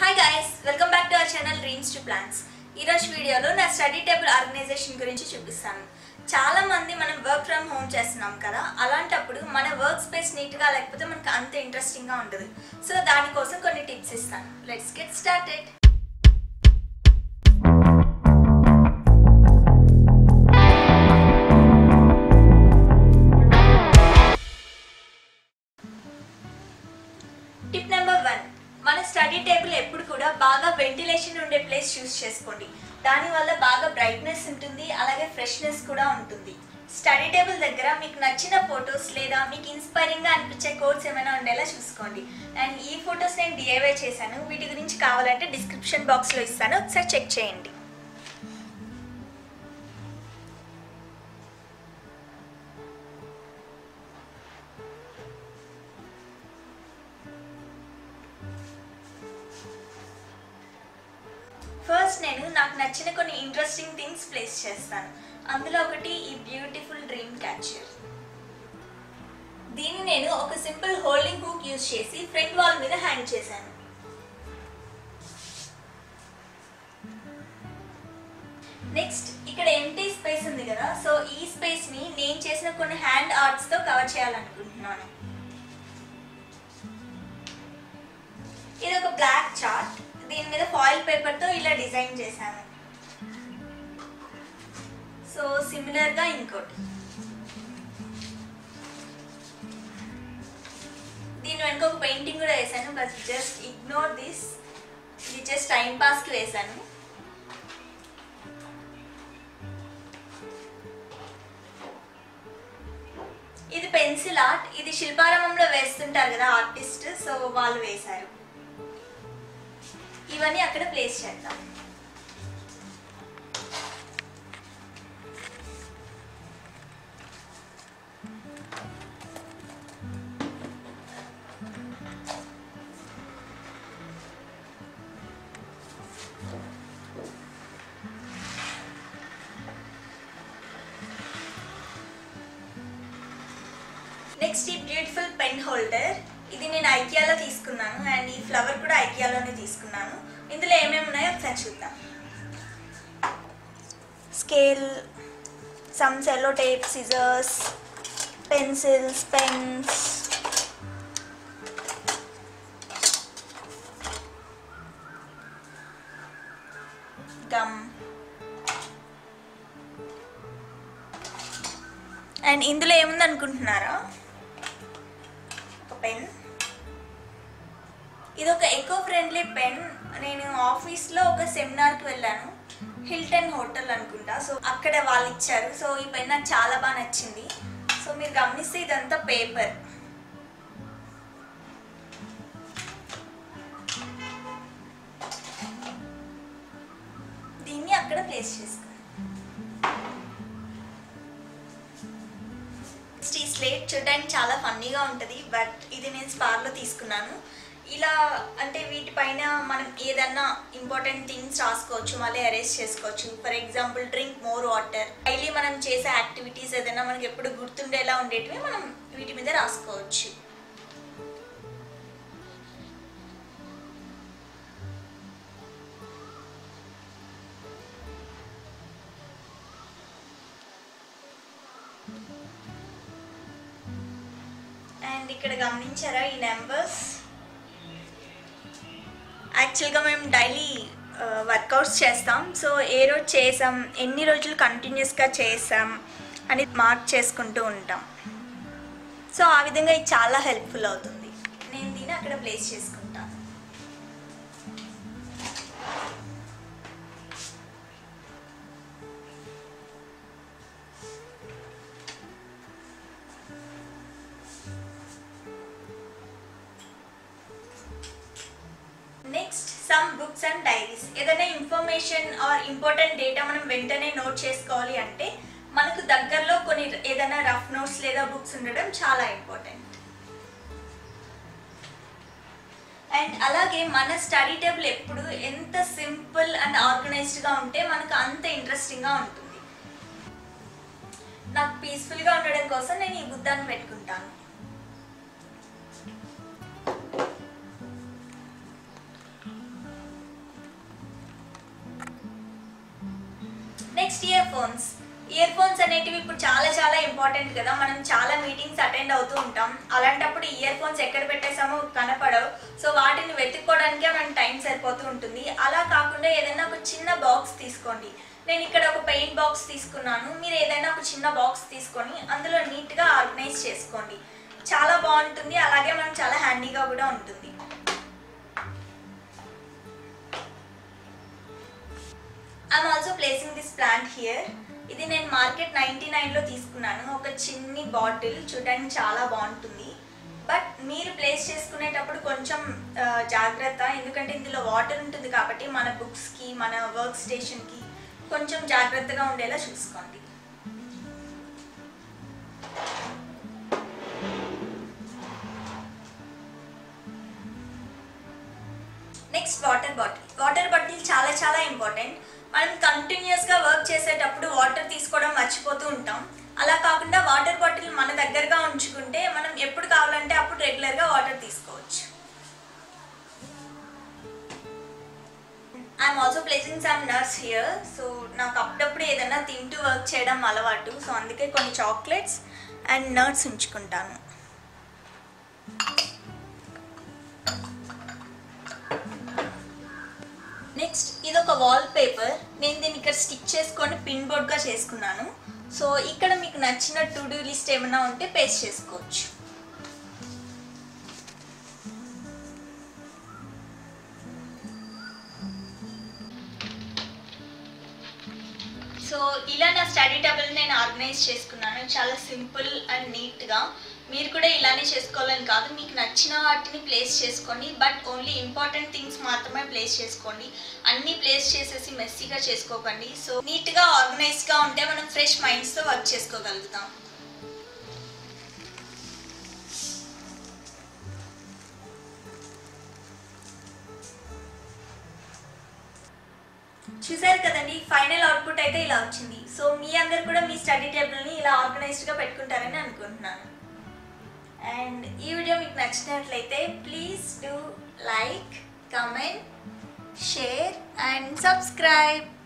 hi guys welcome back to our channel dreams to plans ఈరోజు వీడియోలో నా study table organisation గురించి చూపిస్తాను చాలా మంది మనం వర్క్ ఫ్రమ్ హోమ్ చేస్తున్నాం కదా అలాంటప్పుడు మన వర్క్ స్పేస్ నీట్గా లేకపోతే మనకు అంత ఇంట్రెస్టింగ్గా ఉండదు సో దానికోసం కొన్ని టిప్స్ ఇస్తాను let's get started tip number one మన స్టడీ టేబుల్ ఎప్పుడు కూడా బాగా వెంటిలేషన్ ఉండే ప్లేస్ చూస్ చేసుకోండి దానివల్ల బాగా బ్రైట్నెస్ ఉంటుంది అలాగే ఫ్రెష్నెస్ కూడా ఉంటుంది స్టడీ టేబుల్ దగ్గర మీకు నచ్చిన ఫొటోస్ లేదా మీకు ఇన్స్పైరింగ్గా అనిపించే కోడ్స్ ఏమైనా ఉండేలా చూసుకోండి అండ్ ఈ ఫొటోస్ నేను డిఐవై చేశాను వీటి గురించి కావాలంటే డిస్క్రిప్షన్ బాక్స్లో ఇస్తాను ఒకసారి చెక్ చేయండి ఫస్ట్ నేను నాకు నచ్చిన కొన్ని ఇంట్రెస్టింగ్ థింగ్స్ ప్లేస్ చేస్తాను అందులో ఒకటి ఈ బ్యూటిఫుల్ డ్రీమ్ క్యాచర్ దీన్ని నేను ఒక సింపుల్ హోల్డింగ్ హుక్ యూజ్ చేసి ఫ్రంట్ వాల్ మీద హ్యాంగ్ చేశాను నెక్స్ట్ ఇక్కడ ఎంటీ స్పేస్ ఉంది కదా సో ఈ స్పేస్ ని నేను చేసిన కొన్ని హ్యాండ్ ఆర్ట్స్ తో కవర్ చేయాలనుకుంటున్నాను ఇది ఒక బ్లాక్ చార్ట్ దీని మీద ఫాయిల్ పేపర్ తో ఇలా డిజైన్ చేశాను సో సిమిలర్ గా ఇంకోటి దీని వెనుక ఒక పెయింటింగ్ కూడా వేసాను బట్ జస్ట్ ఇగ్నోర్ దిస్ ఇది జస్ట్ టైం పాస్ కి వేసాను ఇది పెన్సిల్ ఆర్ట్ ఇది శిల్పారామంలో వేస్తుంటారు కదా ఆర్టిస్ట్ సో వాళ్ళు వేశారు ఇవన్నీ అక్కడ ప్లేస్ చేద్దాం నెక్స్ట్ ఈ బ్యూటిఫుల్ పెన్ హోల్డర్ ఇది నేను ఐకియాలో తీసుకున్నాను అండ్ ఈ ఫ్లవర్ కూడా ఐకియాలోనే తీసుకున్నాను ఇందులో ఏమేమి ఉన్నాయో ఒకసారి చూద్దాం scale some sellotape scissors pencils pens gum and ఇందులో ఏముంది అనుకుంటున్నారా ఒక పెన్ ఇది ఒక ఎకో ఫ్రెండ్లీ పెన్ నేను ఆఫీస్లో ఒక సెమినార్కి వెళ్ళాను హిల్టన్ హోటల్ అనుకుంటా సో అక్కడ వాళ్ళు ఇచ్చారు సో ఈ పెన్ నాకు చాలా బాగా నచ్చింది సో మీరు గమనిస్తే ఇదంతా పేపర్ దీన్ని అక్కడ ప్లేస్ చేసుకోండి నెక్స్ట్ ఈ స్లేట్ చూడడానికి చాలా ఫన్నీగా ఉంటుంది బట్ ఇది నేను స్పార్లో తీసుకున్నాను ఇలా అంటే వీటిపైన మనం ఏదన్నా ఇంపార్టెంట్ థింగ్స్ రాసుకోవచ్చు మళ్ళీ అరేంజ్ చేసుకోవచ్చు for example drink more water daily మనం చేసే యాక్టివిటీస్ ఏదైనా మనకి ఎప్పుడు గుర్తుండేలా ఉండేటివి మనం వీటి మీద రాసుకోవచ్చు అండ్ ఇక్కడ గమనించారా ఈ నెంబర్స్ యాక్చువల్గా మేము డైలీ వర్కౌట్స్ చేస్తాం సో ఏ రోజు చేసాం ఎన్ని రోజులు కంటిన్యూస్గా చేసాం అని మార్క్ చేసుకుంటూ ఉంటాం సో ఆ విధంగా ఇది చాలా హెల్ప్ఫుల్ అవుతుంది నేను దీన్ని అక్కడ ప్లేస్ చేసుకుంటాను next some books and diaries ఏదైనా ఇన్ఫర్మేషన్ ఆర్ ఇంపార్టెంట్ డేటా మనం వెంటనే నోట్ చేసుకోవాలి అంటే మనకు దగ్గరలో కొన్ని ఏదైనా రఫ్ నోట్స్ లేదా బుక్స్ ఉండడం చాలా ఇంపార్టెంట్ అండ్ అలాగే మన స్టడీ టేబుల్ ఎప్పుడు ఎంత సింపుల్ అండ్ ఆర్గనైజ్డ్గా ఉంటే మనకు అంత ఇంట్రెస్టింగ్గా ఉంటుంది నాకు పీస్ఫుల్గా ఉండడం కోసం నేను ఈ బుద్ధాన్ని పెట్టుకుంటాను next earphones earphones అనేటివి ఇప్పుడు చాలా చాలా ఇంపార్టెంట్ కదా మనం చాలా మీటింగ్స్ అటెండ్ అవుతూ ఉంటాం అలాంటప్పుడు ఇయర్ ఫోన్స్ ఎక్కడ పెట్టేసామో కనపడవు సో వాటిని వెతుక్కోవడానికే మనకి టైం సరిపోతూ ఉంటుంది అలా కాకుండా ఏదైనా ఒక చిన్న బాక్స్ తీసుకోండి నేను ఇక్కడ ఒక పెయింట్ బాక్స్ తీసుకున్నాను మీరు ఏదైనా ఒక చిన్న బాక్స్ తీసుకొని అందులో నీట్గా ఆర్గనైజ్ చేసుకోండి చాలా బాగుంటుంది అలాగే మనకు చాలా హ్యాండీగా కూడా ఉంటుంది I'm also placing this plant here ఇది నేను మార్కెట్ నైంటీ నైన్లో తీసుకున్నాను ఒక చిన్ని బాటిల్ చూడడానికి చాలా బాగుంటుంది బట్ మీరు ప్లేస్ చేసుకునేటప్పుడు కొంచెం ఆ, జాగ్రత్త ఎందుకంటే ఇందులో వాటర్ ఉంటుంది కాబట్టి మన బుక్స్కి మన వర్క్ స్టేషన్కి కొంచెం జాగ్రత్తగా ఉండేలా చూసుకోండి next water bottle water bottle చాలా చాలా ఇంపార్టెంట్ మనం కంటిన్యూస్గా వర్క్ చేసేటప్పుడు వాటర్ తీసుకోవడం మర్చిపోతూ ఉంటాం అలా కాకుండా వాటర్ బాటిల్ మన దగ్గరగా ఉంచుకుంటే మనం ఎప్పుడు కావాలంటే అప్పుడు రెగ్యులర్గా వాటర్ తీసుకోవచ్చు I'm also placing some nuts here so నాకు అప్పుడప్పుడు ఏదైనా తింటూ వర్క్ చేయడం అలవాటు సో అందుకే కొన్ని చాక్లెట్స్ అండ్ నట్స్ ఉంచుకుంటాను నెక్స్ట్ ఇది ఒక వాల్ పేపర్ నేను దీన్ని ఇక్కడ స్టిక్ చేసుకొని పిన్ బోర్డ్గా చేసుకున్నాను సో ఇక్కడ మీకు నచ్చిన టు డూ లిస్ట్ ఏమైనా ఉంటే పేస్ట్ చేసుకోవచ్చు సో ఇలా నా స్టడీ టేబుల్ నేను ఆర్గనైజ్ చేసుకున్నాను చాలా సింపుల్ అండ్ నీట్గా మీరు కూడా ఇలానే చేసుకోవాలని కాదు మీకు నచ్చిన వాటిని ప్లేస్ చేసుకోండి బట్ ఓన్లీ ఇంపార్టెంట్ థింగ్స్ మాత్రమే ప్లేస్ చేసుకోండి అన్నీ ప్లేస్ చేసేసి మెస్సీగా చేసుకోకండి సో నీట్గా ఆర్గనైజ్గా ఉంటే మనం ఫ్రెష్ మైండ్స్తో వర్క్ చేసుకోగలుగుతాం చూసారు కదండి ఫైనల్ అవుట్పుట్ అయితే ఇలా వచ్చింది సో మీ అందరు కూడా మీ స్టడీ టేబుల్ని ఇలా ఆర్గనైజ్డ్గా పెట్టుకుంటారని అనుకుంటున్నాను అండ్ ఈ వీడియో మీకు నచ్చినట్లయితే please do like comment share and subscribe